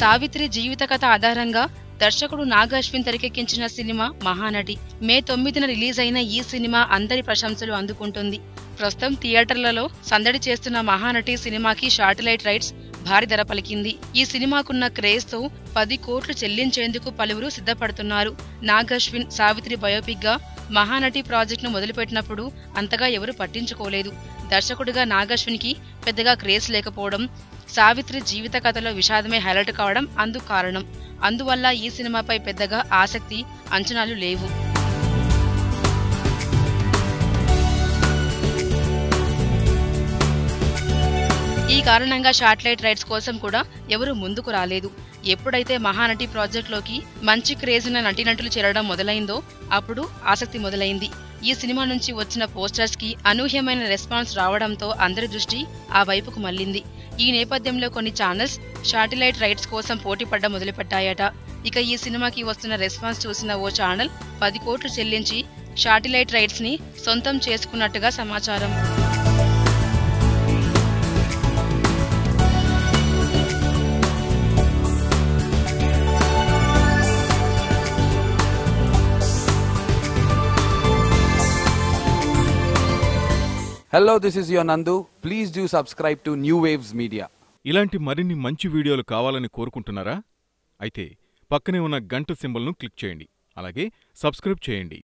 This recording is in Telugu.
సావిత్రి జీవిత కథ ఆధారంగా దర్శకుడు నాగ్ అశ్విన్ తెరకెక్కించిన సినిమా మహానటి మే తొమ్మిదిన రిలీజ్ అయిన ఈ సినిమా అందరి ప్రశంసలు అందుకుంటుంది ప్రస్తుతం థియేటర్లలో సందడి చేస్తున్న మహానటి సినిమాకి శాటిలైట్ రైట్స్ భారీ ధర పలికింది ఈ సినిమాకున్న క్రేజ్ తో పది కోట్లు చెల్లించేందుకు పలువురు సిద్ధపడుతున్నారు నాగ్ అశ్విన్ సావిత్రి బయోపిక్ గా మహానటి ప్రాజెక్ట్ ను మొదలుపెట్టినప్పుడు అంతగా ఎవరు పట్టించుకోలేదు దర్శకుడిగా నాగశ్విన్ కి పెద్దగా క్రేజ్ లేకపోవడం సావిత్రి జీవిత కథలో విషాదమే హైలైట్ కావడం అందుకు కారణం అందువల్ల ఈ సినిమాపై పెద్దగా ఆసక్తి అంచనాలు లేవు ఈ కారణంగా శాటిలైట్ రైట్స్ కోసం కూడా ఎవరు ముందుకు రాలేదు ఎప్పుడైతే మహానటి ప్రాజెక్టులోకి మంచి క్రేజ్ ఉన్న నటీనటులు చేరడం మొదలైందో అప్పుడు ఆసక్తి మొదలైంది ఈ సినిమా నుంచి వచ్చిన పోస్టర్స్ కి అనూహ్యమైన రెస్పాన్స్ రావడంతో అందరి దృష్టి ఆ వైపుకు మళ్లింది ఈ నేపథ్యంలో కొన్ని ఛానల్స్ శాటిలైట్ రైట్స్ కోసం పోటీ పడ్డ మొదలుపెట్టాయట ఇక ఈ సినిమాకి వస్తున్న రెస్పాన్స్ చూసిన ఓ ఛానల్ పది కోట్లు చెల్లించి శాటిలైట్ రైట్స్ ని సొంతం చేసుకున్నట్టుగా సమాచారం Hello, this is your Nandu. Please do subscribe to New Waves Media. ఇలాంటి మరిన్ని మంచి వీడియోలు కావాలని కోరుకుంటున్నారా అయితే పక్కనే ఉన్న గంట సింబల్ను క్లిక్ చేయండి అలాగే సబ్స్క్రైబ్ చేయండి